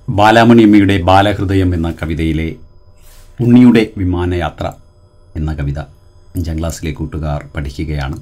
ബാലാമണിയമ്മയുടെ ബാലഹൃദയം എന്ന കവിതയിലെ ഉണ്ണിയുടെ വിമാനയാത്ര എന്ന കവിത അഞ്ചാം ക്ലാസ്സിലെ കൂട്ടുകാർ പഠിക്കുകയാണ്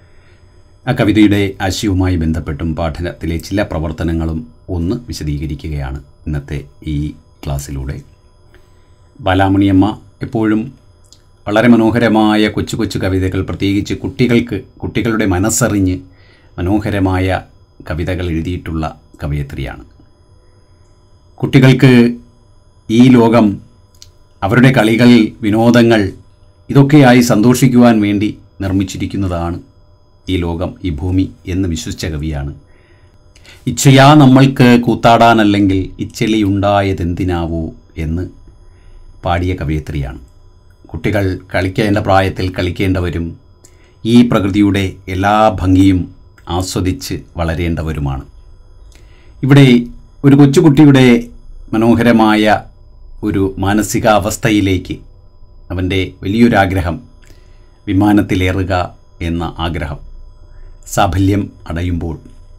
ആ കവിതയുടെ ആശയവുമായി ബന്ധപ്പെട്ടും പാഠനത്തിലെ ചില പ്രവർത്തനങ്ങളും ഒന്ന് വിശദീകരിക്കുകയാണ് ഇന്നത്തെ ഈ ക്ലാസ്സിലൂടെ ബാലാമണിയമ്മ എപ്പോഴും വളരെ മനോഹരമായ കൊച്ചു കൊച്ചു കവിതകൾ പ്രത്യേകിച്ച് കുട്ടികൾക്ക് കുട്ടികളുടെ മനസ്സറിഞ്ഞ് മനോഹരമായ കവിതകൾ എഴുതിയിട്ടുള്ള കവയത്രിയാണ് കുട്ടികൾക്ക് ഈ ലോകം അവരുടെ കളികൾ വിനോദങ്ങൾ ഇതൊക്കെയായി സന്തോഷിക്കുവാൻ വേണ്ടി നിർമ്മിച്ചിരിക്കുന്നതാണ് ഈ ലോകം ഈ ഭൂമി എന്ന് വിശ്വസിച്ച കവിയാണ് ഇച്ഛയാ നമ്മൾക്ക് കൂത്താടാനല്ലെങ്കിൽ ഇച്ചെളിയുണ്ടായതെന്തിനാവോ എന്ന് പാടിയ കവയത്രിയാണ് കുട്ടികൾ കളിക്കേണ്ട പ്രായത്തിൽ കളിക്കേണ്ടവരും ഈ പ്രകൃതിയുടെ എല്ലാ ഭംഗിയും ആസ്വദിച്ച് വളരേണ്ടവരുമാണ് ഇവിടെ ഒരു കൊച്ചുകുട്ടിയുടെ മനോഹരമായ ഒരു മാനസികാവസ്ഥയിലേക്ക് അവൻ്റെ വലിയൊരാഗ്രഹം വിമാനത്തിലേറുക എന്ന ആഗ്രഹം സാഫല്യം അടയുമ്പോൾ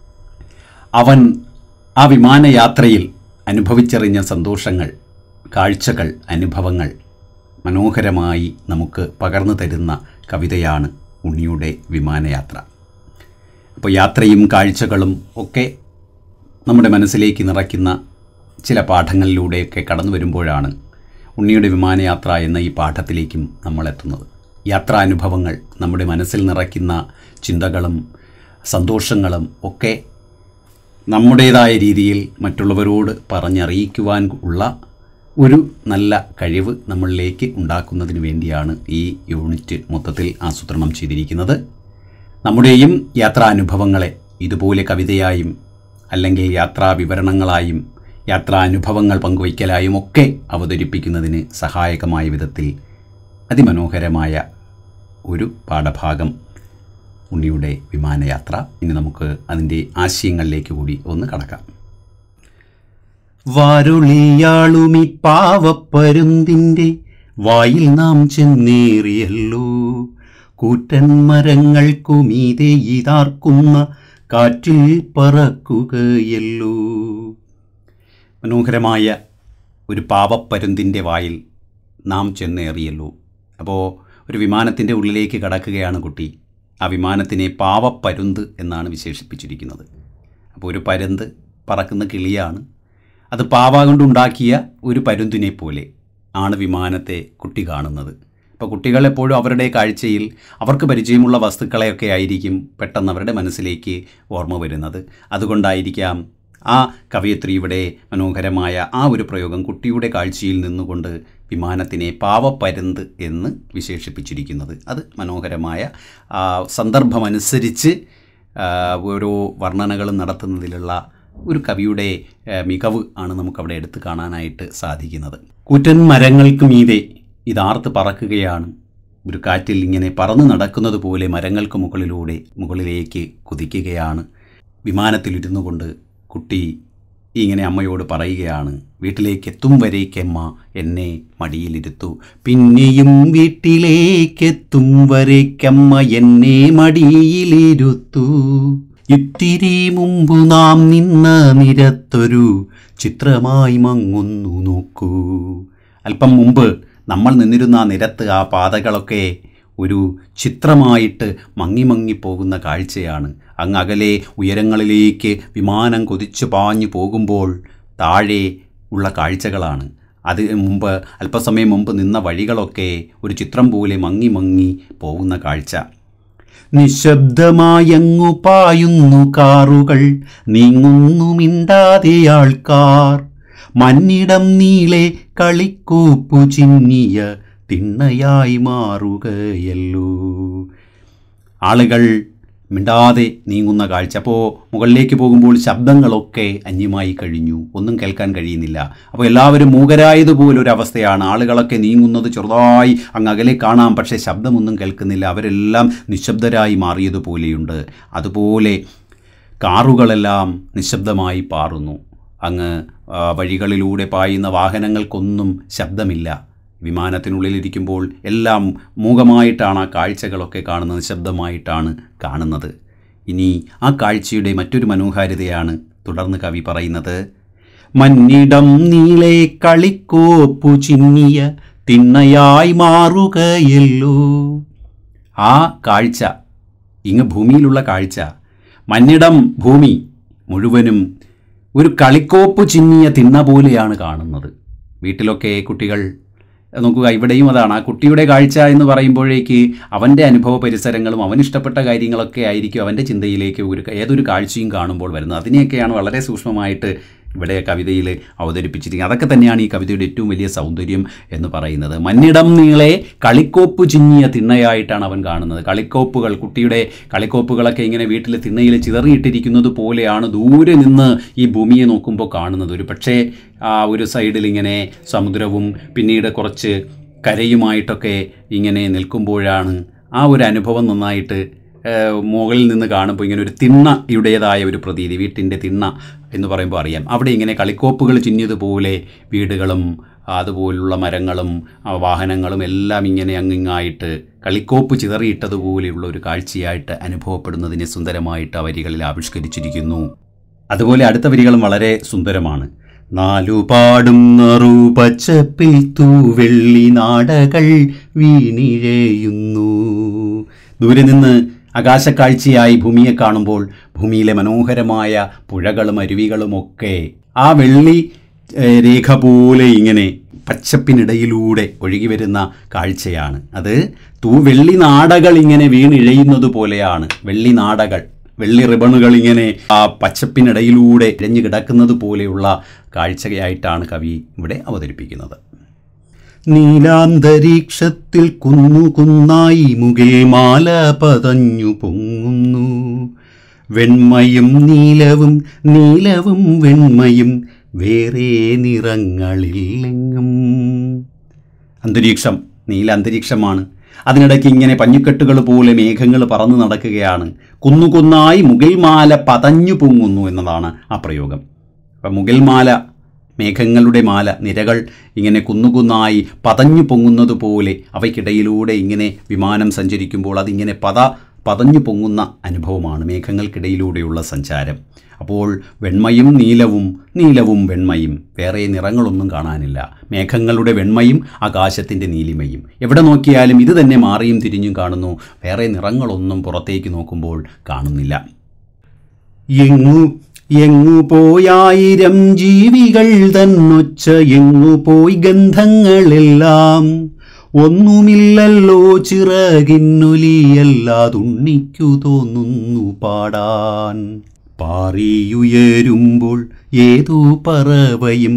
അവൻ ആ വിമാനയാത്രയിൽ അനുഭവിച്ചറിഞ്ഞ സന്തോഷങ്ങൾ കാഴ്ചകൾ അനുഭവങ്ങൾ മനോഹരമായി നമുക്ക് പകർന്നു തരുന്ന കവിതയാണ് ഉണ്ണിയുടെ വിമാനയാത്ര അപ്പോൾ യാത്രയും കാഴ്ചകളും ഒക്കെ നമ്മുടെ മനസ്സിലേക്ക് നിറയ്ക്കുന്ന ചില പാഠങ്ങളിലൂടെയൊക്കെ കടന്നു വരുമ്പോഴാണ് ഉണ്ണിയുടെ വിമാനയാത്ര എന്ന ഈ പാഠത്തിലേക്കും നമ്മൾ എത്തുന്നത് യാത്രാനുഭവങ്ങൾ നമ്മുടെ മനസ്സിൽ നിറയ്ക്കുന്ന ചിന്തകളും സന്തോഷങ്ങളും ഒക്കെ നമ്മുടേതായ രീതിയിൽ മറ്റുള്ളവരോട് പറഞ്ഞറിയിക്കുവാൻ ഉള്ള ഒരു നല്ല കഴിവ് നമ്മളിലേക്ക് ഉണ്ടാക്കുന്നതിന് വേണ്ടിയാണ് ഈ യൂണിറ്റ് മൊത്തത്തിൽ ആസൂത്രണം ചെയ്തിരിക്കുന്നത് നമ്മുടെയും യാത്രാനുഭവങ്ങളെ ഇതുപോലെ കവിതയായും അല്ലെങ്കിൽ യാത്രാ വിവരണങ്ങളായും യാത്രാനുഭവങ്ങൾ പങ്കുവയ്ക്കലായും ഒക്കെ അവതരിപ്പിക്കുന്നതിന് സഹായകമായ വിധത്തിൽ അതിമനോഹരമായ ഒരു പാഠഭാഗം ഉണ്ണിയുടെ വിമാനയാത്ര ഇനി നമുക്ക് അതിൻ്റെ ആശയങ്ങളിലേക്ക് കൂടി ഒന്ന് കടക്കാം വാരുളിയാളുമി പാവപ്പരുന്തിൻ്റെ വായിൽ നാം ചെന്നേറിയല്ലോ കൂറ്റൻ മരങ്ങൾക്കുമീതെ ഇതാർക്കുന്ന കാറ്റിൽ പറക്കുകയല്ലോ മനോഹരമായ ഒരു പാവപ്പരുന്തിൻ്റെ വായിൽ നാം ചെന്നേറിയല്ലോ അപ്പോൾ ഒരു വിമാനത്തിൻ്റെ ഉള്ളിലേക്ക് കടക്കുകയാണ് കുട്ടി ആ വിമാനത്തിനെ പാവപ്പരുന്ത് എന്നാണ് വിശേഷിപ്പിച്ചിരിക്കുന്നത് അപ്പോൾ ഒരു പരുന്ത് പറക്കുന്ന കിളിയാണ് അത് പാവ കൊണ്ടുണ്ടാക്കിയ ഒരു പരുന്തിനെ പോലെ ആണ് വിമാനത്തെ കുട്ടി കാണുന്നത് അപ്പോൾ കുട്ടികൾ എപ്പോഴും അവരുടെ കാഴ്ചയിൽ അവർക്ക് പരിചയമുള്ള വസ്തുക്കളെയൊക്കെ ആയിരിക്കും പെട്ടെന്ന് അവരുടെ മനസ്സിലേക്ക് ഓർമ്മ വരുന്നത് അതുകൊണ്ടായിരിക്കാം ആ കവയത്രിയുടെ മനോഹരമായ ആ ഒരു പ്രയോഗം കുട്ടിയുടെ കാഴ്ചയിൽ നിന്നുകൊണ്ട് വിമാനത്തിനെ പാവപ്പരുന്ത് എന്ന് വിശേഷിപ്പിച്ചിരിക്കുന്നത് അത് മനോഹരമായ ആ, സന്ദർഭമനുസരിച്ച് ആ, ഓരോ വർണ്ണനകളും നടത്തുന്നതിലുള്ള ഒരു കവിയുടെ ആ, മികവ് ആണ് നമുക്കവിടെ എടുത്തു കാണാനായിട്ട് സാധിക്കുന്നത് കൂറ്റൻ മരങ്ങൾക്ക് മീതെ ഇതാർത്ത് പറക്കുകയാണ് ഒരു കാറ്റിൽ ഇങ്ങനെ പറന്നു നടക്കുന്നത് പോലെ മരങ്ങൾക്ക് മുകളിലൂടെ മുകളിലേക്ക് കുതിക്കുകയാണ് വിമാനത്തിലിരുന്നു കൊണ്ട് കുട്ടി ഇങ്ങനെ അമ്മയോട് പറയുകയാണ് വീട്ടിലേക്ക് എത്തും വരേക്കമ്മ എന്നെ മടിയിലിരുത്തു പിന്നെയും വീട്ടിലേക്കെത്തും വരേക്കമ്മ എന്നെ മടിയിലിരുത്തു ഇത്തിരി മുമ്പു നാം നിന്ന നിരത്തൊരു ചിത്രമായി മങ്ങുന്നു നോക്കൂ അല്പം മുമ്പ് നമ്മൾ നിന്നിരുന്ന ആ നിരത്ത് ആ പാതകളൊക്കെ ഒരു ചിത്രമായിട്ട് മങ്ങി മങ്ങി പോകുന്ന കാഴ്ചയാണ് അങ്ങ് അകലെ ഉയരങ്ങളിലേക്ക് വിമാനം കൊതിച്ചു പാഞ്ഞു പോകുമ്പോൾ താഴെ ഉള്ള കാഴ്ചകളാണ് അത് മുമ്പ് അല്പസമയം മുമ്പ് നിന്ന വഴികളൊക്കെ ഒരു ചിത്രം പോലെ മങ്ങി മങ്ങി പോകുന്ന കാഴ്ച നിശബ്ദമായങ്ങു പായുന്നു കാറുകൾ നീങ്ങുന്നു മിണ്ടാതെ ആൾക്കാർ മന്നിടം നീളെ കളിക്കൂപ്പു ചിന്നിയ തിണ്ണയായി മാറുകയല്ലോ ആളുകൾ മിണ്ടാതെ നീങ്ങുന്ന കാഴ്ച അപ്പോൾ മുകളിലേക്ക് പോകുമ്പോൾ ശബ്ദങ്ങളൊക്കെ അന്യമായി കഴിഞ്ഞു ഒന്നും കേൾക്കാൻ കഴിയുന്നില്ല അപ്പോൾ എല്ലാവരും മൂകരായതുപോലെ ഒരു അവസ്ഥയാണ് ആളുകളൊക്കെ നീങ്ങുന്നത് ചെറുതായി അങ്ങ് അകലെ കാണാം പക്ഷേ ശബ്ദമൊന്നും കേൾക്കുന്നില്ല അവരെല്ലാം നിശബ്ദരായി മാറിയതുപോലെയുണ്ട് അതുപോലെ കാറുകളെല്ലാം നിശബ്ദമായി പാറുന്നു അങ്ങ് ആ, വഴികളിലൂടെ പായുന്ന വാഹനങ്ങൾക്കൊന്നും ശബ്ദമില്ല വിമാനത്തിനുള്ളിലിരിക്കുമ്പോൾ എല്ലാം മൂകമായിട്ടാണ് ആ കാഴ്ചകളൊക്കെ കാണുന്നത് നിശബ്ദമായിട്ടാണ് കാണുന്നത് ഇനി ആ കാഴ്ചയുടെ മറ്റൊരു മനോഹാരിതയാണ് തുടർന്ന് കവി പറയുന്നത് മന്നിടം നീളെ കളിക്കോപ്പു ചിന്നിയ തിണ്ണയായി മാറുകയല്ലോ ആ കാഴ്ച ഇങ്ങ് ഭൂമിയിലുള്ള കാഴ്ച മഞ്ഞിടം ഭൂമി മുഴുവനും ഒരു കളിക്കോപ്പ് ചിന്നിയ തിണ്ണ പോലെയാണ് കാണുന്നത് വീട്ടിലൊക്കെ കുട്ടികൾ നോക്കുക ഇവിടെയും അതാണ് ആ കുട്ടിയുടെ കാഴ്ച എന്ന് പറയുമ്പോഴേക്ക് അവൻ്റെ അനുഭവ പരിസരങ്ങളും അവനിഷ്ടപ്പെട്ട കാര്യങ്ങളൊക്കെ ആയിരിക്കും അവൻ്റെ ചിന്തയിലേക്ക് ഒരു ഏതൊരു കാഴ്ചയും കാണുമ്പോൾ വരുന്നത് അതിനെയൊക്കെയാണ് വളരെ സൂക്ഷ്മമായിട്ട് ഇവിടെ കവിതയിൽ അവതരിപ്പിച്ചിരിക്കുന്നത് അതൊക്കെ തന്നെയാണ് ഈ കവിതയുടെ ഏറ്റവും വലിയ സൗന്ദര്യം എന്ന് പറയുന്നത് മഞ്ഞിടം നീളെ കളിക്കോപ്പ് ചിന്നിയ തിണ്ണയായിട്ടാണ് അവൻ കാണുന്നത് കളിക്കോപ്പുകൾ കുട്ടിയുടെ കളിക്കോപ്പുകളൊക്കെ ഇങ്ങനെ വീട്ടിൽ തിണ്ണയിൽ ചിതറിയിട്ടിരിക്കുന്നത് പോലെയാണ് ദൂരെ നിന്ന് ഈ ഭൂമിയെ നോക്കുമ്പോൾ കാണുന്നത് ഒരു പക്ഷേ ആ ഒരു സൈഡിൽ ഇങ്ങനെ സമുദ്രവും പിന്നീട് കുറച്ച് കരയുമായിട്ടൊക്കെ ഇങ്ങനെ നിൽക്കുമ്പോഴാണ് ആ ഒരു അനുഭവം നന്നായിട്ട് ഏഹ് മുകളിൽ നിന്ന് കാണുമ്പോൾ ഇങ്ങനെ ഒരു തിണ്ണയുടേതായ ഒരു പ്രതീതി വീട്ടിൻ്റെ തിണ്ണ എന്ന് പറയുമ്പോൾ അറിയാം അവിടെ ഇങ്ങനെ കളിക്കോപ്പുകൾ ചിന്നിയതുപോലെ വീടുകളും അതുപോലുള്ള മരങ്ങളും ആ വാഹനങ്ങളും എല്ലാം ഇങ്ങനെ അങ്ങിങ്ങായിട്ട് കളിക്കോപ്പ് ചിതറിയിട്ടതുപോലെയുള്ള ഒരു കാഴ്ചയായിട്ട് അനുഭവപ്പെടുന്നതിനെ സുന്ദരമായിട്ട് ആ വരികളിൽ ആവിഷ്കരിച്ചിരിക്കുന്നു അതുപോലെ അടുത്ത വരികളും വളരെ സുന്ദരമാണ് നാലുപാടും നറുപച്ചപ്പിൽ തൂവെള്ളി നാടകൾ വീണിഴയുന്നു ദൂരെ നിന്ന് ആകാശക്കാഴ്ചയായി ഭൂമിയെ കാണുമ്പോൾ ഭൂമിയിലെ മനോഹരമായ പുഴകളും അരുവികളുമൊക്കെ ആ വെള്ളി ഏഹ്, രേഖ പോലെ ഇങ്ങനെ പച്ചപ്പിനിടയിലൂടെ ഒഴുകി വരുന്ന കാഴ്ചയാണ് അത് തൂ വെള്ളി നാടകൾ ഇങ്ങനെ വീണിഴയുന്നത് പോലെയാണ് വെള്ളി നാടകൾ വെള്ളി റിബണുകൾ ഇങ്ങനെ ആ പച്ചപ്പിനിടയിലൂടെ ഇഴഞ്ഞു കിടക്കുന്നത് പോലെയുള്ള കാഴ്ചയായിട്ടാണ് കവി ഇവിടെ അവതരിപ്പിക്കുന്നത് നീലാന്തരീക്ഷത്തിൽ കുന്നു കുന്നായി മുകിൽ മാല പതഞ്ഞു പൊങ്ങുന്നു വെണ്മയും നീലവും നീലവും വെണ്മയും വേറെ നിറങ്ങളിലെങ്ങും അന്തരീക്ഷം നീല അന്തരീക്ഷമാണ് അതിനിടയ്ക്ക് ഇങ്ങനെ പഞ്ഞുക്കെട്ടുകൾ പോലെ മേഘങ്ങൾ പറന്നു നടക്കുകയാണ് കുന്നുകുന്നായി മുകിൽമാല പതഞ്ഞു പൊങ്ങുന്നു എന്നതാണ് ആ പ്രയോഗം അപ്പം മുകിൽമാല മേഘങ്ങളുടെ മാല നിരകൾ ഇങ്ങനെ കുന്നുകുന്നായി പതഞ്ഞു പൊങ്ങുന്നത് പോലെ അവയ്ക്കിടയിലൂടെ ഇങ്ങനെ വിമാനം സഞ്ചരിക്കുമ്പോൾ അതിങ്ങനെ പത പതഞ്ഞു പൊങ്ങുന്ന അനുഭവമാണ് മേഘങ്ങൾക്കിടയിലൂടെയുള്ള സഞ്ചാരം അപ്പോൾ വെണ്മയും നീലവും നീലവും വെണ്മയും വേറെ നിറങ്ങളൊന്നും കാണാനില്ല മേഘങ്ങളുടെ വെണ്മയും ആകാശത്തിൻ്റെ നീലിമയും എവിടെ നോക്കിയാലും ഇത് തന്നെ മാറിയും തിരിഞ്ഞും കാണുന്നു വേറെ നിറങ്ങളൊന്നും പുറത്തേക്ക് നോക്കുമ്പോൾ കാണുന്നില്ല എങ്ങു എങ്ങു പോയായിരം ജീവികൾ തന്നൊച്ച എങ്ങു പോയി ഗന്ധങ്ങളെല്ലാം ഒന്നുമില്ലല്ലോ ചിറകിന്നൊലിയല്ലാതുണ്ണിക്കു തോന്നുന്നു പാടാൻ പാറിയുയരുമ്പോൾ ഏതോ പറവയും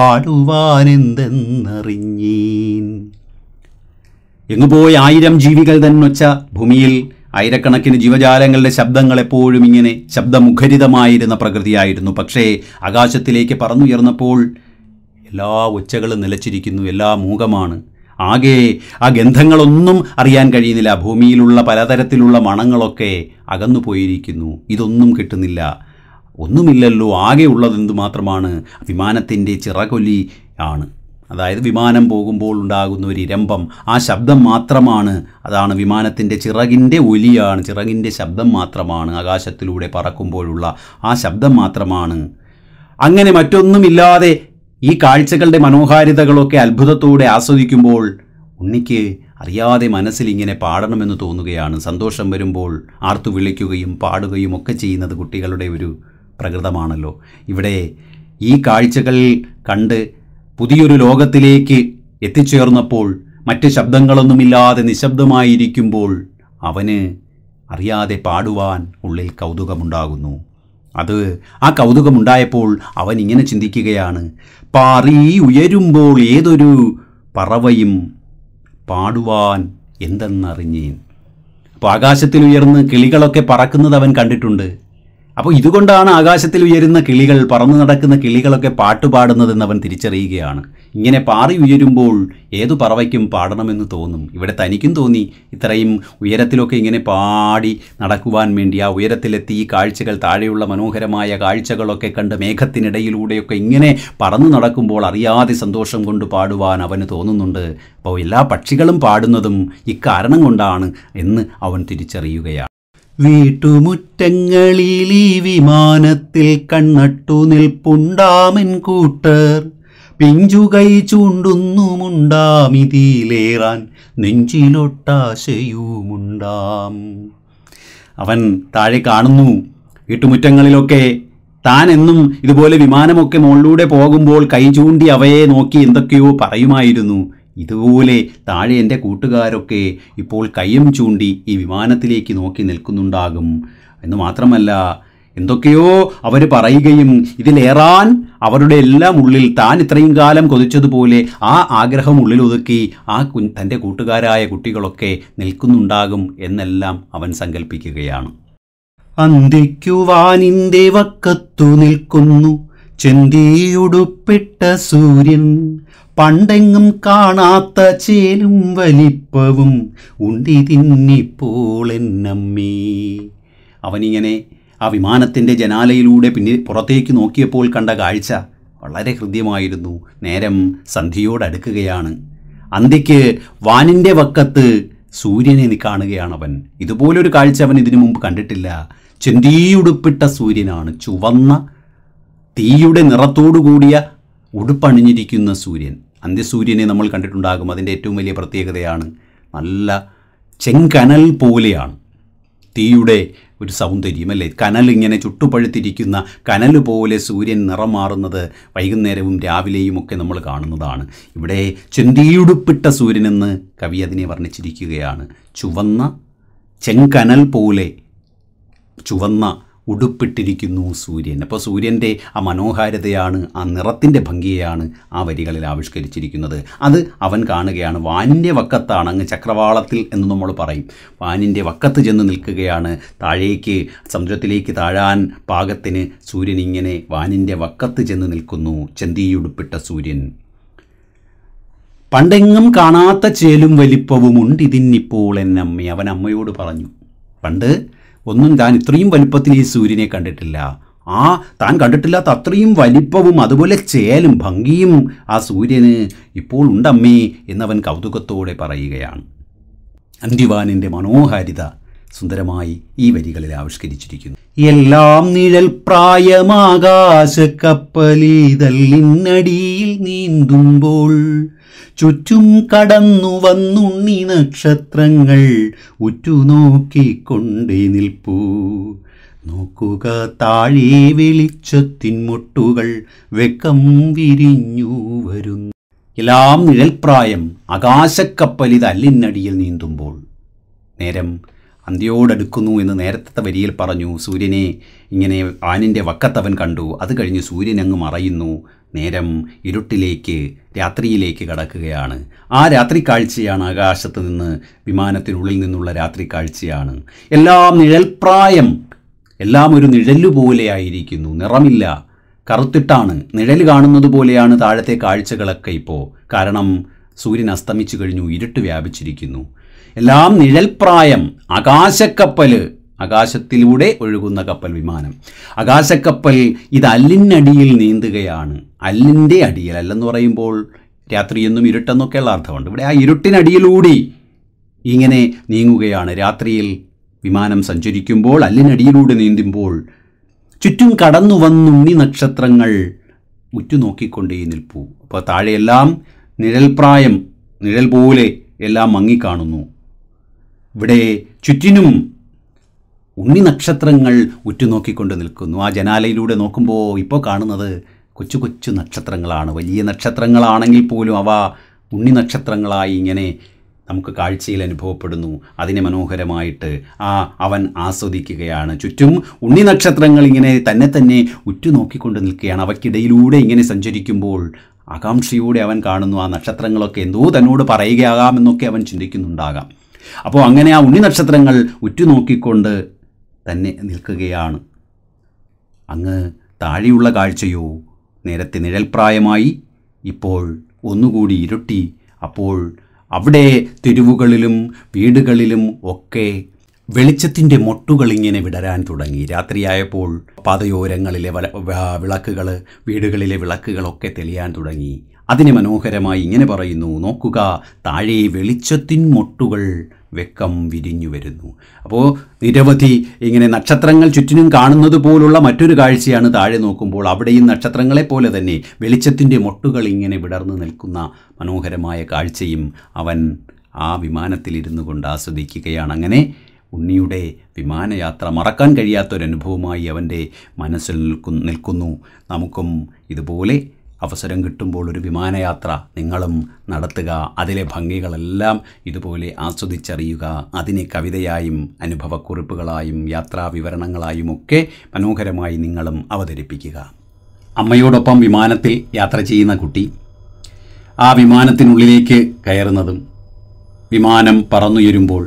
പാടുവാനെന്തെന്നറിഞ്ഞീൻ എങ്ങുപോയി ആയിരം ജീവികൾ തന്നൊച്ച ഭൂമിയിൽ ആയിരക്കണക്കിന് ജീവജാലങ്ങളുടെ ശബ്ദങ്ങൾ എപ്പോഴും ഇങ്ങനെ ശബ്ദമുഖരിതമായിരുന്ന പ്രകൃതിയായിരുന്നു പക്ഷേ ആകാശത്തിലേക്ക് പറന്നുയർന്നപ്പോൾ എല്ലാ ഒച്ചകളും നിലച്ചിരിക്കുന്നു എല്ലാ മൂകമാണ് ആകെ ആ ഗന്ധങ്ങളൊന്നും അറിയാൻ കഴിയുന്നില്ല ഭൂമിയിലുള്ള പലതരത്തിലുള്ള മണങ്ങളൊക്കെ അകന്നു പോയിരിക്കുന്നു ഇതൊന്നും കിട്ടുന്നില്ല ഒന്നുമില്ലല്ലോ ആകെ ഉള്ളതെന്തു മാത്രമാണ് വിമാനത്തിൻ്റെ ചിറകൊലി ആണ് അതായത് വിമാനം പോകുമ്പോൾ ഉണ്ടാകുന്ന ഒരു ഇരമ്പം ആ ശബ്ദം മാത്രമാണ് അതാണ് വിമാനത്തിൻ്റെ ചിറകിൻ്റെ ഒലിയാണ് ചിറകിൻ്റെ ശബ്ദം മാത്രമാണ് ആകാശത്തിലൂടെ പറക്കുമ്പോഴുള്ള ആ ശബ്ദം മാത്രമാണ് അങ്ങനെ മറ്റൊന്നുമില്ലാതെ ഈ കാഴ്ചകളുടെ മനോഹാരിതകളൊക്കെ അത്ഭുതത്തോടെ ആസ്വദിക്കുമ്പോൾ ഉണ്ണിക്ക് അറിയാതെ മനസ്സിൽ ഇങ്ങനെ പാടണമെന്ന് തോന്നുകയാണ് സന്തോഷം വരുമ്പോൾ ആർത്തു വിളിക്കുകയും പാടുകയും ഒക്കെ ചെയ്യുന്നത് കുട്ടികളുടെ ഒരു പ്രകൃതമാണല്ലോ ഇവിടെ ഈ കാഴ്ചകൾ കണ്ട് പുതിയൊരു ലോകത്തിലേക്ക് എത്തിച്ചേർന്നപ്പോൾ മറ്റ് ശബ്ദങ്ങളൊന്നുമില്ലാതെ നിശബ്ദമായിരിക്കുമ്പോൾ അവന് അറിയാതെ പാടുവാൻ ഉള്ളിൽ കൗതുകമുണ്ടാകുന്നു അത് ആ കൗതുകമുണ്ടായപ്പോൾ അവൻ ഇങ്ങനെ ചിന്തിക്കുകയാണ് പാറി ഉയരുമ്പോൾ ഏതൊരു പറവയും പാടുവാൻ എന്തെന്നറിഞ്ഞേൻ അപ്പോൾ ആകാശത്തിൽ ഉയർന്ന് കിളികളൊക്കെ പറക്കുന്നത് അവൻ കണ്ടിട്ടുണ്ട് അപ്പോൾ ഇതുകൊണ്ടാണ് ആകാശത്തിൽ ഉയരുന്ന കിളികൾ പറന്നു നടക്കുന്ന കിളികളൊക്കെ പാട്ടുപാടുന്നതെന്ന് അവൻ തിരിച്ചറിയുകയാണ് ഇങ്ങനെ പാറി ഉയരുമ്പോൾ ഏതു പറവയ്ക്കും പാടണമെന്ന് തോന്നും ഇവിടെ തനിക്കും തോന്നി ഇത്രയും ഉയരത്തിലൊക്കെ ഇങ്ങനെ പാടി നടക്കുവാൻ വേണ്ടി ആ ഉയരത്തിലെത്തി ഈ കാഴ്ചകൾ താഴെയുള്ള മനോഹരമായ കാഴ്ചകളൊക്കെ കണ്ട് മേഘത്തിനിടയിലൂടെയൊക്കെ ഇങ്ങനെ പറന്നു നടക്കുമ്പോൾ അറിയാതെ സന്തോഷം കൊണ്ട് പാടുവാൻ അവന് തോന്നുന്നുണ്ട് അപ്പോൾ എല്ലാ പക്ഷികളും പാടുന്നതും ഇക്കാരണം കൊണ്ടാണ് എന്ന് അവൻ തിരിച്ചറിയുകയാണ് വീട്ടുമുറ്റങ്ങളിൽ ഈ വിമാനത്തിൽ കണ്ണട്ടു നിൽപ്പുണ്ടാമൻ കൂട്ടർ പിഞ്ചുകൈ ചൂണ്ടുന്നുമുണ്ടാമിതിയിലേറാൻ നെഞ്ചിലൊട്ടാശയുമുണ്ടാം അവൻ താഴെ കാണുന്നു വീട്ടുമുറ്റങ്ങളിലൊക്കെ താൻ എന്നും ഇതുപോലെ വിമാനമൊക്കെ മുകളിലൂടെ പോകുമ്പോൾ കൈ ചൂണ്ടി അവയെ നോക്കി എന്തൊക്കെയോ പറയുമായിരുന്നു ഇതുപോലെ താഴെ എൻ്റെ കൂട്ടുകാരൊക്കെ ഇപ്പോൾ കയ്യും ചൂണ്ടി ഈ വിമാനത്തിലേക്ക് നോക്കി നിൽക്കുന്നുണ്ടാകും എന്ന് മാത്രമല്ല എന്തൊക്കെയോ അവർ പറയുകയും ഇതിലേറാൻ അവരുടെ എല്ലാം ഉള്ളിൽ താൻ ഇത്രയും കാലം കൊതിച്ചതുപോലെ ആ ആഗ്രഹം ഉള്ളിൽ ഒതുക്കി ആ കു തൻ്റെ കൂട്ടുകാരായ കുട്ടികളൊക്കെ നിൽക്കുന്നുണ്ടാകും എന്നെല്ലാം അവൻ സങ്കല്പിക്കുകയാണ് അന്തിക്കുവാനിന്റെ വക്കത്തു നിൽക്കുന്നു ചെന്തിയുടുപ്പിട്ട സൂര്യൻ പണ്ടെങ്ങും കാണാത്ത ചേലും വലിപ്പവും ഉണ്ടിതിന്നിപ്പോൾ എന്നമ്മേ അവനിങ്ങനെ ആ വിമാനത്തിൻ്റെ ജനാലയിലൂടെ പിന്നെ പുറത്തേക്ക് നോക്കിയപ്പോൾ കണ്ട കാഴ്ച വളരെ ഹൃദ്യമായിരുന്നു നേരം സന്ധിയോടടുക്കുകയാണ് അന്തിക്ക് വാനിൻ്റെ വക്കത്ത് സൂര്യനെ നീ കാണുകയാണവൻ ഇതുപോലൊരു കാഴ്ച അവൻ ഇതിനു മുമ്പ് കണ്ടിട്ടില്ല ചെന്തീയുടുപ്പിട്ട സൂര്യനാണ് ചുവന്ന തീയുടെ നിറത്തോടു കൂടിയ ഉടുപ്പണിഞ്ഞിരിക്കുന്ന സൂര്യൻ അന്ത്യസൂര്യനെ നമ്മൾ കണ്ടിട്ടുണ്ടാകും അതിൻ്റെ ഏറ്റവും വലിയ പ്രത്യേകതയാണ് നല്ല ചെങ്കനൽ പോലെയാണ് തീയുടെ ഒരു സൗന്ദര്യം അല്ലേ കനൽ ഇങ്ങനെ ചുട്ടുപഴുത്തിരിക്കുന്ന കനൽ പോലെ സൂര്യൻ നിറം മാറുന്നത് വൈകുന്നേരവും രാവിലെയും ഒക്കെ നമ്മൾ കാണുന്നതാണ് ഇവിടെ ചെന്തിയുടുപ്പിട്ട സൂര്യനെന്ന് കവി അതിനെ വർണ്ണിച്ചിരിക്കുകയാണ് ചുവന്ന ചെങ്കനൽ പോലെ ചുവന്ന ഉടുപ്പിട്ടിരിക്കുന്നു സൂര്യൻ അപ്പോൾ സൂര്യൻ്റെ ആ മനോഹാരിതയാണ് ആ നിറത്തിൻ്റെ ഭംഗിയെയാണ് ആ വരികളിൽ ആവിഷ്കരിച്ചിരിക്കുന്നത് അത് അവൻ കാണുകയാണ് വാനിൻ്റെ വക്കത്താണ് അങ്ങ് ചക്രവാളത്തിൽ എന്ന് നമ്മൾ പറയും വാനിൻ്റെ വക്കത്ത് ചെന്ന് നിൽക്കുകയാണ് താഴേക്ക് സമുദ്രത്തിലേക്ക് താഴാൻ പാകത്തിന് സൂര്യൻ ഇങ്ങനെ വാനിൻ്റെ വക്കത്ത് ചെന്ന് നിൽക്കുന്നു ചെന്തിയുടുപ്പിട്ട സൂര്യൻ പണ്ടെങ്ങും കാണാത്ത ചേലും വലിപ്പവും ഉണ്ട് ഇതിന്നിപ്പോൾ എന്നമ്മ അവൻ അമ്മയോട് പറഞ്ഞു പണ്ട് ഒന്നും താൻ ഇത്രയും വലിപ്പത്തിൽ ഈ സൂര്യനെ കണ്ടിട്ടില്ല ആ താൻ കണ്ടിട്ടില്ലാത്ത അത്രയും വലിപ്പവും അതുപോലെ ചേലും ഭംഗിയും ആ സൂര്യന് ഇപ്പോൾ ഉണ്ടമ്മേ എന്നവൻ കൗതുകത്തോടെ പറയുകയാണ് അന്തിവാനിൻ്റെ മനോഹാരിത സുന്ദരമായി ഈ വരികളിൽ ആവിഷ്കരിച്ചിരിക്കുന്നു എല്ലാം നിഴൽ പ്രായമാകാശ കപ്പലിതല്ലിനടിയിൽ നീന്തുമ്പോൾ ചുറ്റും കടന്നു വന്നുണ്ണി നക്ഷത്രങ്ങൾ ഉറ്റുനോക്കിക്കൊണ്ടേ നിൽപ്പൂ നോക്കുക താഴെ വെളിച്ചത്തിൻ മുട്ടുകൾ വെക്കം വിരിഞ്ഞു വരുന്നു എല്ലാം നിഴൽപ്രായം ആകാശക്കപ്പലിത് അല്ലിനടിയിൽ നീന്തുമ്പോൾ നേരം അന്ത്യോടടുക്കുന്നു എന്ന് നേരത്തെ വരിയിൽ പറഞ്ഞു സൂര്യനെ ഇങ്ങനെ ആനിൻ്റെ വക്കത്തവൻ കണ്ടു അത് കഴിഞ്ഞ് സൂര്യൻ അങ്ങ് മറയുന്നു നേരം ഇരുട്ടിലേക്ക് രാത്രിയിലേക്ക് കടക്കുകയാണ് ആ രാത്രി കാഴ്ചയാണ് ആകാശത്ത് നിന്ന് വിമാനത്തിനുള്ളിൽ നിന്നുള്ള രാത്രി കാഴ്ചയാണ് എല്ലാം നിഴൽപ്രായം എല്ലാം ഒരു നിഴലു പോലെയായിരിക്കുന്നു നിറമില്ല കറുത്തിട്ടാണ് നിഴൽ കാണുന്നത് പോലെയാണ് താഴത്തെ കാഴ്ചകളൊക്കെ ഇപ്പോൾ കാരണം സൂര്യൻ അസ്തമിച്ചു കഴിഞ്ഞു ഇരുട്ട് വ്യാപിച്ചിരിക്കുന്നു എല്ലാം നിഴൽപ്രായം ആകാശക്കപ്പൽ ആകാശത്തിലൂടെ ഒഴുകുന്ന കപ്പൽ വിമാനം ആകാശക്കപ്പൽ ഇത് അല്ലിനടിയിൽ നീന്തുകയാണ് അല്ലിൻ്റെ അടിയിൽ അല്ലെന്ന് പറയുമ്പോൾ രാത്രിയെന്നും ഇരുട്ടെന്നൊക്കെയുള്ള അർത്ഥമുണ്ട് ഇവിടെ ആ ഇരുട്ടിനടിയിലൂടി ഇങ്ങനെ നീങ്ങുകയാണ് രാത്രിയിൽ വിമാനം സഞ്ചരിക്കുമ്പോൾ അല്ലിനടിയിലൂടെ നീന്തുമ്പോൾ ചുറ്റും കടന്നു വന്നുണ്ണി നക്ഷത്രങ്ങൾ ഉറ്റുനോക്കിക്കൊണ്ടേ നിൽപ്പൂ അപ്പോൾ താഴെയെല്ലാം നിഴൽപ്രായം നിഴൽ പോലെ എല്ലാം മങ്ങിക്കാണുന്നു ഇവിടെ ചുറ്റിനും ഉണ്ണി നക്ഷത്രങ്ങൾ ഉറ്റുനോക്കിക്കൊണ്ട് നിൽക്കുന്നു ആ ജനാലയിലൂടെ നോക്കുമ്പോൾ ഇപ്പോൾ കാണുന്നത് കൊച്ചു കൊച്ചു നക്ഷത്രങ്ങളാണ് വലിയ നക്ഷത്രങ്ങളാണെങ്കിൽ പോലും അവ ഉണ്ണി നക്ഷത്രങ്ങളായി ഇങ്ങനെ നമുക്ക് കാഴ്ചയിൽ അനുഭവപ്പെടുന്നു അതിനെ മനോഹരമായിട്ട് ആ അവൻ ആസ്വദിക്കുകയാണ് ചുറ്റും ഉണ്ണി നക്ഷത്രങ്ങൾ ഇങ്ങനെ തന്നെ തന്നെ ഉറ്റുനോക്കിക്കൊണ്ട് നിൽക്കുകയാണ് അവയ്ക്കിടയിലൂടെ ഇങ്ങനെ സഞ്ചരിക്കുമ്പോൾ ആകാംക്ഷയോടെ അവൻ കാണുന്നു ആ നക്ഷത്രങ്ങളൊക്കെ എന്തോ തന്നോട് പറയുകയാകാമെന്നൊക്കെ അവൻ ചിന്തിക്കുന്നുണ്ടാകാം അപ്പോൾ അങ്ങനെ ആ ഉണ്ണി നക്ഷത്രങ്ങൾ ഉറ്റുനോക്കിക്കൊണ്ട് തന്നെ നിൽക്കുകയാണ് അങ്ങ് താഴെയുള്ള കാഴ്ചയോ നേരത്തെ നിഴൽപ്രായമായി ഇപ്പോൾ ഒന്നുകൂടി ഇരുട്ടി അപ്പോൾ അവിടെ തെരുവുകളിലും വീടുകളിലും ഒക്കെ വെളിച്ചത്തിൻ്റെ മൊട്ടുകൾ ഇങ്ങനെ വിടരാൻ തുടങ്ങി രാത്രിയായപ്പോൾ പാതയോരങ്ങളിലെ വല വിളക്കുകൾ വീടുകളിലെ വിളക്കുകളൊക്കെ തെളിയാൻ തുടങ്ങി അതിനെ മനോഹരമായി ഇങ്ങനെ പറയുന്നു നോക്കുക താഴെ വെളിച്ചത്തിൻ മൊട്ടുകൾ വെക്കം വിരിഞ്ഞു വരുന്നു അപ്പോൾ നിരവധി ഇങ്ങനെ നക്ഷത്രങ്ങൾ ചുറ്റിനും കാണുന്നത് പോലുള്ള മറ്റൊരു കാഴ്ചയാണ് താഴെ നോക്കുമ്പോൾ അവിടെയും നക്ഷത്രങ്ങളെ പോലെ തന്നെ വെളിച്ചത്തിൻ്റെ മൊട്ടുകൾ ഇങ്ങനെ വിടർന്നു നിൽക്കുന്ന മനോഹരമായ കാഴ്ചയും അവൻ ആ വിമാനത്തിലിരുന്നു കൊണ്ട് ആസ്വദിക്കുകയാണ് അങ്ങനെ ഉണ്ണിയുടെ വിമാനയാത്ര മറക്കാൻ കഴിയാത്തൊരനുഭവമായി അവൻ്റെ മനസ്സിൽ നിൽക്കു നിൽക്കുന്നു നമുക്കും ഇതുപോലെ അവസരം കിട്ടുമ്പോൾ ഒരു വിമാനയാത്ര നിങ്ങളും നടത്തുക അതിലെ ഭംഗികളെല്ലാം ഇതുപോലെ ആസ്വദിച്ചറിയുക അതിനെ കവിതയായും അനുഭവക്കുറിപ്പുകളായും യാത്രാ വിവരണങ്ങളായും ഒക്കെ മനോഹരമായി നിങ്ങളും അവതരിപ്പിക്കുക അമ്മയോടൊപ്പം വിമാനത്തിൽ യാത്ര ചെയ്യുന്ന കുട്ടി ആ വിമാനത്തിനുള്ളിലേക്ക് കയറുന്നതും വിമാനം പറന്നുയരുമ്പോൾ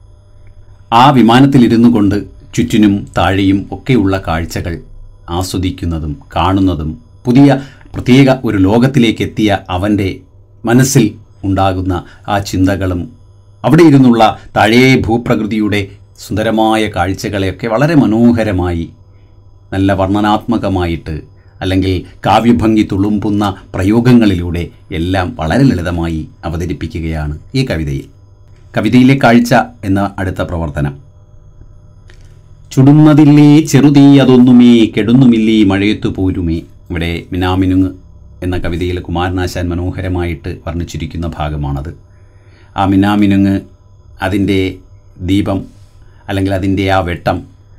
ആ വിമാനത്തിലിരുന്നു കൊണ്ട് ചുറ്റിനും താഴെയും ഒക്കെയുള്ള കാഴ്ചകൾ ആസ്വദിക്കുന്നതും കാണുന്നതും പുതിയ പ്രത്യേക ഒരു ലോകത്തിലേക്ക് എത്തിയ അവൻ്റെ മനസ്സിൽ ഉണ്ടാകുന്ന ആ ചിന്തകളും അവിടെ ഇരുന്നുള്ള താഴേ ഭൂപ്രകൃതിയുടെ സുന്ദരമായ കാഴ്ചകളെയൊക്കെ വളരെ മനോഹരമായി നല്ല വർണ്ണനാത്മകമായിട്ട് അല്ലെങ്കിൽ കാവ്യഭംഗി തുളുമ്പുന്ന പ്രയോഗങ്ങളിലൂടെ എല്ലാം വളരെ ലളിതമായി അവതരിപ്പിക്കുകയാണ് ഈ കവിതയിൽ കവിതയിലെ കാഴ്ച എന്ന അടുത്ത പ്രവർത്തനം ചുടുന്നതില്ലേ ചെറുതീ അതൊന്നുമേ കെടുന്നുമില്ലേ മഴയത്തു പോരുമേ ഇവിടെ മിനാമിനുങ് എന്ന കവിതയിൽ കുമാരനാശാൻ മനോഹരമായിട്ട് വർണ്ണിച്ചിരിക്കുന്ന ഭാഗമാണത് ആ മിനാമിനുങ് അതിൻ്റെ ദീപം അല്ലെങ്കിൽ അതിൻ്റെ ആ വെട്ടം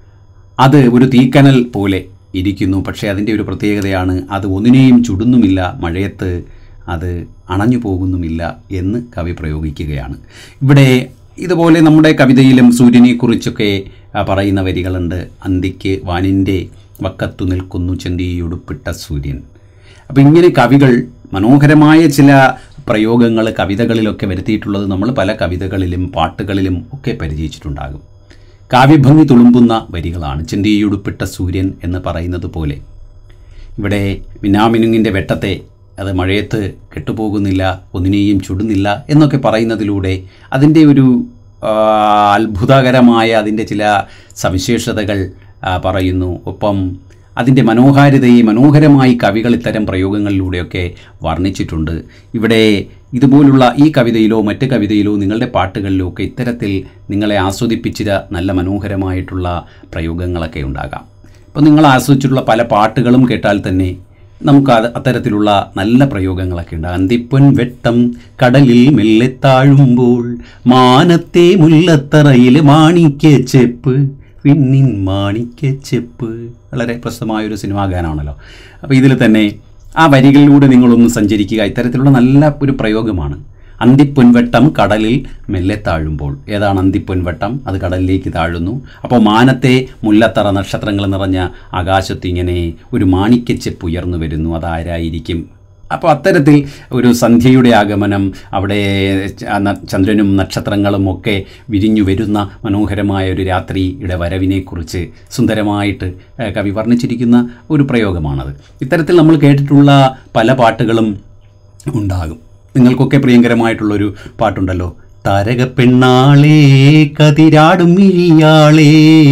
അത് ഒരു തീക്കനൽ പോലെ ഇരിക്കുന്നു പക്ഷേ അതിൻ്റെ ഒരു പ്രത്യേകതയാണ് അത് ഒന്നിനെയും ചുടുന്നുമില്ല മഴയത്ത് അത് അണഞ്ഞു പോകുന്നുമില്ല എന്ന് കവി പ്രയോഗിക്കുകയാണ് ഇവിടെ ഇതുപോലെ നമ്മുടെ കവിതയിലും സൂര്യനെക്കുറിച്ചൊക്കെ ആ, പറയുന്ന വരികളുണ്ട് അന്തിക്ക് വാനിൻ്റെ വക്കത്തു നിൽക്കുന്നു ചെന്തിയുടുപ്പിട്ട സൂര്യൻ അപ്പോൾ ഇങ്ങനെ കവികൾ മനോഹരമായ ചില പ്രയോഗങ്ങൾ കവിതകളിലൊക്കെ വരുത്തിയിട്ടുള്ളത് നമ്മൾ പല കവിതകളിലും പാട്ടുകളിലും ഒക്കെ പരിചയിച്ചിട്ടുണ്ടാകും കാവ്യഭംഗി തുളുമ്പുന്ന വരികളാണ് ചിന്തിയുടുപ്പിട്ട സൂര്യൻ എന്ന് പറയുന്നത് പോലെ ഇവിടെ മിനാമിനുങ്ങിൻ്റെ വെട്ടത്തെ അത് മഴയത്ത് കെട്ടുപോകുന്നില്ല ഒന്നിനെയും ചുടുന്നില്ല എന്നൊക്കെ പറയുന്നതിലൂടെ അതിൻ്റെ ഒരു ആ, അത്ഭുതകരമായ അതിൻ്റെ ചില സവിശേഷതകൾ ആ, പറയുന്നു ഒപ്പം അതിൻ്റെ മനോഹാരിതയെ മനോഹരമായി കവികൾ ഇത്തരം പ്രയോഗങ്ങളിലൂടെയൊക്കെ വർണ്ണിച്ചിട്ടുണ്ട് ഇവിടെ ഇതുപോലുള്ള ഈ കവിതയിലോ മറ്റ് കവിതയിലോ നിങ്ങളുടെ പാട്ടുകളിലോ ഒക്കെ ഇത്തരത്തിൽ നിങ്ങളെ ആസ്വദിപ്പിച്ചിര നല്ല മനോഹരമായിട്ടുള്ള പ്രയോഗങ്ങളൊക്കെ ഉണ്ടാകാം അപ്പോൾ നിങ്ങൾ ആസ്വദിച്ചിട്ടുള്ള പല പാട്ടുകളും കേട്ടാൽ തന്നെ നമുക്ക് അത് അത്തരത്തിലുള്ള നല്ല പ്രയോഗങ്ങളൊക്കെ ഉണ്ട് അന്തിപ്പൊൻ വെട്ടം കടലിൽ മെല്ലെ താഴുമ്പോൾ മാനത്തെ മുല്ലത്തറയിൽ മാണിക്യ ചെപ്പ് പിന്നിൻ മാണിക്യ ചെപ്പ് വളരെ പ്രശസ്തമായൊരു സിനിമാ ഗാനമാണല്ലോ അപ്പോൾ ഇതിൽ തന്നെ ആ വരികളിലൂടെ നിങ്ങളൊന്ന് സഞ്ചരിക്കുക ഇത്തരത്തിലുള്ള നല്ല ഒരു പ്രയോഗമാണ് അന്തിപ്പൊൻവട്ടം കടലിൽ മെല്ലെ താഴുമ്പോൾ ഏതാണ് അന്തിപ്പൊൻവട്ടം അത് കടലിലേക്ക് താഴുന്നു അപ്പോൾ മാനത്തെ മുല്ലത്തറ നക്ഷത്രങ്ങൾ നിറഞ്ഞ ആകാശത്ത് ഇങ്ങനെ ഒരു മാണിക്യച്ചെപ്പ് ഉയർന്നു വരുന്നു അതാരായിരിക്കും അപ്പോൾ അത്തരത്തിൽ ഒരു സന്ധ്യയുടെ ആഗമനം അവിടെ ച- ന- ചന്ദ്രനും നക്ഷത്രങ്ങളും ഒക്കെ വിരിഞ്ഞു വരുന്ന മനോഹരമായ ഒരു രാത്രിയുടെ വരവിനെക്കുറിച്ച് സുന്ദരമായിട്ട് ഏഹ്, കവി വർണ്ണിച്ചിരിക്കുന്ന ഒരു പ്രയോഗമാണത് ഇത്തരത്തിൽ നമ്മൾ കേട്ടിട്ടുള്ള പല പാട്ടുകളും ഉണ്ടാകും നിങ്ങൾക്കൊക്കെ പ്രിയങ്കരമായിട്ടുള്ളൊരു പാട്ടുണ്ടല്ലോ താരക പെണ്ണാളേ കതിരാടും മിഴിയാളേ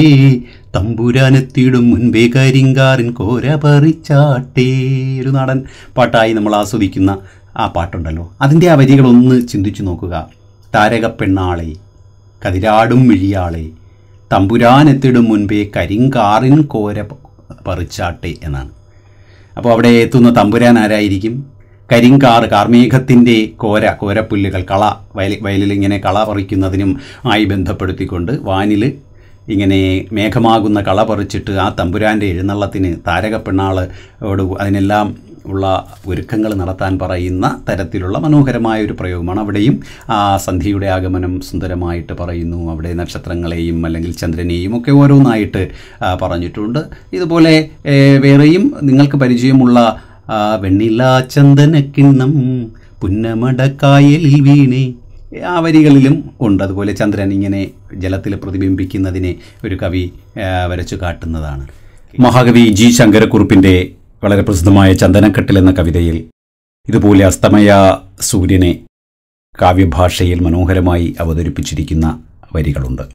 തമ്പുരാനെത്തിയിടും മുൻപേ കരിങ്കാരൻ കോര പറിച്ചാട്ടേ ഒരു നാടൻ പാട്ടായി നമ്മൾ ആസ്വദിക്കുന്ന ആ പാട്ടുണ്ടല്ലോ അതിൻ്റെ ആ വരികളൊന്ന് ചിന്തിച്ചു നോക്കുക താരക പെണ്ണാളെ കതിരാടും മിഴിയാളെ തമ്പുരാനെത്തിടും മുൻപേ കരിങ്കാറിൻ കോര പ- പറിച്ചാട്ടെ എന്നാണ് അപ്പോൾ അവിടെ എത്തുന്ന തമ്പുരാൻ ആരായിരിക്കും കരിങ്കാറ് കാർമേഘത്തിൻ്റെ കോര കോരപ്പുല്ലുകൾ കള വയൽ വയലിൽ ഇങ്ങനെ കള പറിക്കുന്നതിനും ആയി ബന്ധപ്പെടുത്തിക്കൊണ്ട് വാനിൽ ഇങ്ങനെ മേഘമാകുന്ന കള പറിച്ചിട്ട് ആ തമ്പുരാൻ്റെ എഴുന്നള്ളത്തിന് താരകപ്പെണ്ണാളോട് അതിനെല്ലാം ഉള്ള ഒരുക്കങ്ങൾ നടത്താൻ പറയുന്ന തരത്തിലുള്ള മനോഹരമായ ഒരു പ്രയോഗമാണ് അവിടെയും ആ സന്ധ്യയുടെ ആഗമനം സുന്ദരമായിട്ട് പറയുന്നു അവിടെ നക്ഷത്രങ്ങളെയും അല്ലെങ്കിൽ ചന്ദ്രനെയും ഒക്കെ ഓരോന്നായിട്ട് ആ, പറഞ്ഞിട്ടുണ്ട് ഇതുപോലെ ഏ, വേറെയും നിങ്ങൾക്ക് പരിചയമുള്ള ആ, വെണ്ണില ചന്ദനക്കിണ്ണം പുന്നമടക്കായലിൽ വീണേ ആ വരികളിലും ഉണ്ട് അതുപോലെ ചന്ദ്രൻ ഇങ്ങനെ ജലത്തിൽ പ്രതിബിംബിക്കുന്നതിനെ ഒരു കവി ആ, വരച്ചു കാട്ടുന്നതാണ് മഹാകവി ജി ശങ്കരക്കുറുപ്പിൻ്റെ വളരെ പ്രസിദ്ധമായ ചന്ദനക്കെട്ടിൽ എന്ന കവിതയിൽ ഇതുപോലെ അസ്തമയ സൂര്യനെ കാവ്യഭാഷയിൽ മനോഹരമായി അവതരിപ്പിച്ചിരിക്കുന്ന വരികളുണ്ട്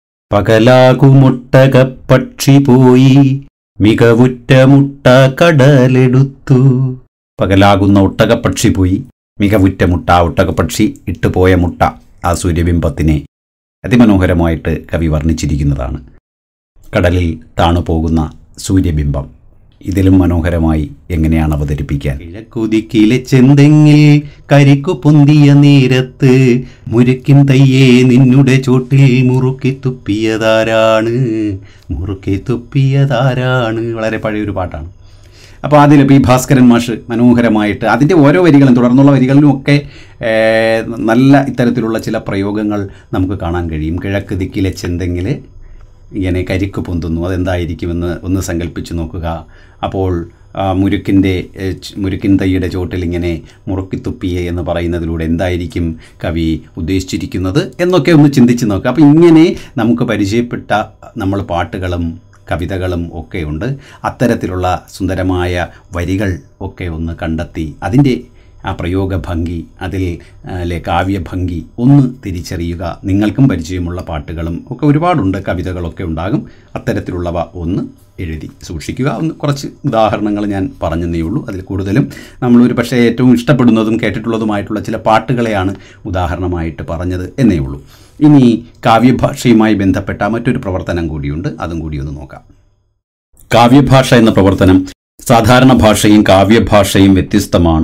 പകലാകുമൊട്ടക പക്ഷി പോയി മികവുറ്റ മുട്ട കടലെടുത്തു പകലാകുന്ന ഒട്ടകപ്പക്ഷി പോയി മികവുറ്റ മുട്ട ആ ഒട്ടകപ്പക്ഷി ഇട്ടുപോയ മുട്ട ആ സൂര്യബിംബത്തിനെ അതിമനോഹരമായിട്ട് കവി വർണ്ണിച്ചിരിക്കുന്നതാണ് കടലിൽ താണു പോകുന്ന സൂര്യബിംബം ഇതിലും മനോഹരമായി എങ്ങനെയാണ് അവതരിപ്പിക്കാൻ കിഴക്കുതിക്കിലെ ചെന്തെങ്ങിൽ കരിക്കു പൊന്തിയ നേരത്ത് മുരുക്കിൻ തയ്യേ നിന്നുടെ ചോട്ടിൽ മുറുക്കി തുപ്പിയതാരാണ് മുറുക്കി തുപ്പിയതാരാണ് വളരെ പഴയൊരു പാട്ടാണ് അപ്പോൾ അതിൽ പി ഭാസ്കരൻ മാഷ് മനോഹരമായിട്ട് അതിൻ്റെ ഓരോ വരികളും തുടർന്നുള്ള വരികളിലുമൊക്കെ ഏഹ്, നല്ല ഇത്തരത്തിലുള്ള ചില പ്രയോഗങ്ങൾ നമുക്ക് കാണാൻ കഴിയും കിഴക്ക് ദിക്കിലെ ചെന്തെങ്കിൽ ഇങ്ങനെ കരിക്ക് പൊന്തുന്നു അതെന്തായിരിക്കുമെന്ന് ഒന്ന് സങ്കല്പിച്ച് നോക്കുക അപ്പോൾ ആ, മുരുക്കിൻ്റെ ഏഹ്, ച്- മുരുക്കിൻ തൈയുടെ ചോട്ടിൽ ഇങ്ങനെ മുറുക്കിത്തുപ്പിയെ എന്ന് പറയുന്നതിലൂടെ എന്തായിരിക്കും കവി ഉദ്ദേശിച്ചിരിക്കുന്നത് എന്നൊക്കെ ഒന്ന് ചിന്തിച്ച് നോക്കുക അപ്പോൾ ഇങ്ങനെ നമുക്ക് പരിചയപ്പെട്ട നമ്മൾ പാട്ടുകളും കവിതകളും ഒക്കെ ഉണ്ട് അത്തരത്തിലുള്ള സുന്ദരമായ വരികൾ ഒക്കെ ഒന്ന് കണ്ടെത്തി അതിൻ്റെ ആ പ്രയോഗ ഭംഗി അതിൽ ആ, ലെ കാവ്യഭംഗി ഒന്ന് തിരിച്ചറിയുക നിങ്ങൾക്കും പരിചയമുള്ള പാട്ടുകളും ഒക്കെ ഒരുപാടുണ്ട് കവിതകളൊക്കെ ഉണ്ടാകും അത്തരത്തിലുള്ളവ ഒന്ന് എഴുതി സൂക്ഷിക്കുക ഒന്ന് കുറച്ച് ഉദാഹരണങ്ങൾ ഞാൻ പറഞ്ഞതേ ഉള്ളൂ അതിൽ കൂടുതലും നമ്മളൊരു പക്ഷേ ഏറ്റവും ഇഷ്ടപ്പെടുന്നതും കേട്ടിട്ടുള്ളതുമായിട്ടുള്ള ചില പാട്ടുകളെയാണ് ഉദാഹരണമായിട്ട് പറഞ്ഞത് എന്നേ ഉള്ളൂ ഇനി കാവ്യഭാഷയുമായി ബന്ധപ്പെട്ട മറ്റൊരു പ്രവർത്തനം കൂടിയുണ്ട് അതും കൂടി ഒന്ന് നോക്കാം കാവ്യഭാഷ എന്ന പ്രവർത്തനം സാധാരണ ഭാഷയും കാവ്യഭാഷയും വ്യത്യസ്തമാണ്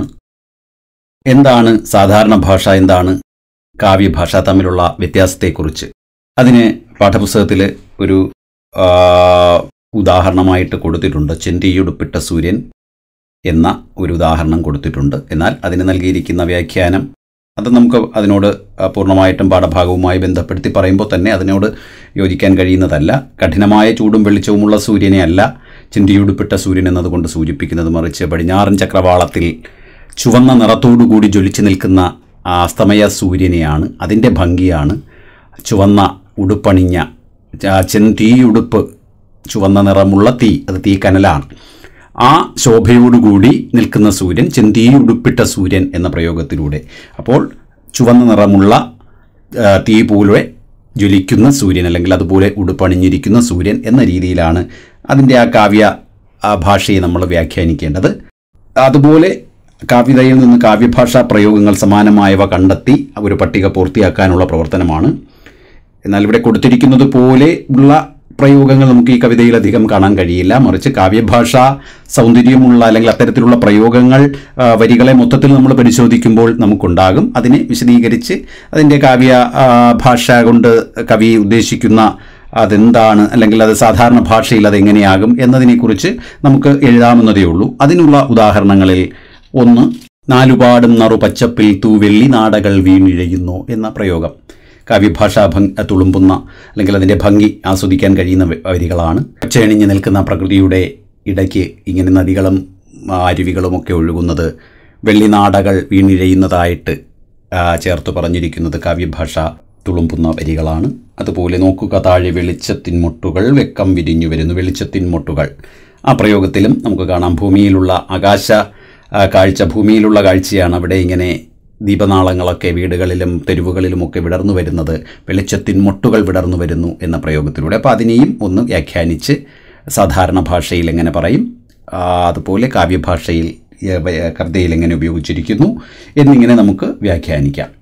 എന്താണ് സാധാരണ ഭാഷ എന്താണ് കാവ്യഭാഷ തമ്മിലുള്ള വ്യത്യാസത്തെക്കുറിച്ച് അതിന് പാഠപുസ്തകത്തിൽ ഒരു ആ, ഉദാഹരണമായിട്ട് കൊടുത്തിട്ടുണ്ട് ചെന്തിയുടുപ്പിട്ട സൂര്യൻ എന്ന ഒരു ഉദാഹരണം കൊടുത്തിട്ടുണ്ട് എന്നാൽ അതിന് നൽകിയിരിക്കുന്ന വ്യാഖ്യാനം അത് നമുക്ക് അതിനോട് ആ, പൂർണ്ണമായിട്ടും പാഠഭാഗവുമായി ബന്ധപ്പെടുത്തി പറയുമ്പോൾ തന്നെ അതിനോട് യോജിക്കാൻ കഴിയുന്നതല്ല കഠിനമായ ചൂടും വെളിച്ചവുമുള്ള സൂര്യനെ അല്ല ചിന്തിയുടുപ്പിട്ട സൂര്യൻ എന്നതുകൊണ്ട് സൂചിപ്പിക്കുന്നത് മറിച്ച് പടിഞ്ഞാറൻ ചക്രവാളത്തിൽ ചുവന്ന നിറത്തോടുകൂടി ജ്വലിച്ചു നിൽക്കുന്ന ആ അസ്തമയ സൂര്യനെയാണ് അതിൻ്റെ ഭംഗിയാണ് ചുവന്ന ഉടുപ്പണിഞ്ഞ ച- ചെന്തീയുടുപ്പ് ചുവന്ന നിറമുള്ള തീ അത് തീ കനലാണ് ആ ശോഭയോടുകൂടി നിൽക്കുന്ന സൂര്യൻ ചെന്തീയുടുപ്പിട്ട സൂര്യൻ എന്ന പ്രയോഗത്തിലൂടെ അപ്പോൾ ചുവന്ന നിറമുള്ള ആ, തീ പോലെ ജ്വലിക്കുന്ന സൂര്യൻ അല്ലെങ്കിൽ അതുപോലെ ഉടുപ്പണിഞ്ഞിരിക്കുന്ന സൂര്യൻ എന്ന രീതിയിലാണ് അതിൻ്റെ ആ കാവ്യ ആ ഭാഷയെ നമ്മൾ വ്യാഖ്യാനിക്കേണ്ടത് അതുപോലെ കവിതയിൽ നിന്ന് കാവ്യഭാഷാ പ്രയോഗങ്ങൾ സമാനമായവ കണ്ടെത്തി ഒരു പട്ടിക പൂർത്തിയാക്കാനുള്ള പ്രവർത്തനമാണ് എന്നാൽ ഇവിടെ കൊടുത്തിരിക്കുന്നത് പോലെ ഉള്ള പ്രയോഗങ്ങൾ നമുക്ക് ഈ കവിതയിൽ അധികം കാണാൻ കഴിയില്ല മറിച്ച് കാവ്യഭാഷ സൗന്ദര്യമുള്ള അല്ലെങ്കിൽ അത്തരത്തിലുള്ള പ്രയോഗങ്ങൾ ആ, വരികളെ മൊത്തത്തിൽ നമ്മൾ പരിശോധിക്കുമ്പോൾ നമുക്കുണ്ടാകും അതിനെ വിശദീകരിച്ച് അതിൻ്റെ കാവ്യ ആ, ഭാഷ കൊണ്ട് കവി ഉദ്ദേശിക്കുന്ന അതെന്താണ് അല്ലെങ്കിൽ അത് സാധാരണ ഭാഷയിൽ അതെങ്ങനെയാകും എന്നതിനെക്കുറിച്ച് നമുക്ക് എഴുതാമെന്നതേ ഉള്ളൂ അതിനുള്ള ഉദാഹരണങ്ങളിൽ ഒന്ന് നാലുപാടും നറു പച്ചപ്പിൽ തൂവെള്ളി നാടകൾ വീണിഴയുന്നു എന്ന പ്രയോഗം കാവ്യഭാഷാ ഭംഗി തുളുമ്പുന്ന അല്ലെങ്കിൽ അതിൻ്റെ ഭംഗി ആസ്വദിക്കാൻ കഴിയുന്ന വ- വരികളാണ് പച്ചയണിഞ്ഞ് നിൽക്കുന്ന പ്രകൃതിയുടെ ഇടയ്ക്ക് ഇങ്ങനെ നദികളും ആ, അരുവികളും ഒക്കെ ഒഴുകുന്നത് വെള്ളിനാടകൾ വീണിഴയുന്നതായിട്ട് ആ, ചേർത്ത് പറഞ്ഞിരിക്കുന്നത് കാവ്യഭാഷ തുളുമ്പുന്ന വരികളാണ് അതുപോലെ നോക്കുക താഴെ വെളിച്ചത്തിൻ മുട്ടുകൾ വെക്കം വിരിഞ്ഞു വരുന്നു വെളിച്ചത്തിൻ മുട്ടുകൾ ആ പ്രയോഗത്തിലും നമുക്ക് കാണാം ഭൂമിയിലുള്ള ആകാശ ആ, കാഴ്ച ഭൂമിയിലുള്ള കാഴ്ചയാണ് അവിടെ ഇങ്ങനെ ദീപനാളങ്ങളൊക്കെ വീടുകളിലും തെരുവുകളിലുമൊക്കെ വിടർന്നു വരുന്നത് വെളിച്ചത്തിൻ മുട്ടുകൾ വിടർന്നു വരുന്നു എന്ന പ്രയോഗത്തിലൂടെ അപ്പോൾ അതിനെയും ഒന്ന് വ്യാഖ്യാനിച്ച് സാധാരണ ഭാഷയിൽ എങ്ങനെ പറയും ആ, അതുപോലെ കാവ്യഭാഷയിൽ ഏ, വ- കവിതയിൽ എങ്ങനെ ഉപയോഗിച്ചിരിക്കുന്നു എന്നിങ്ങനെ നമുക്ക് വ്യാഖ്യാനിക്കാം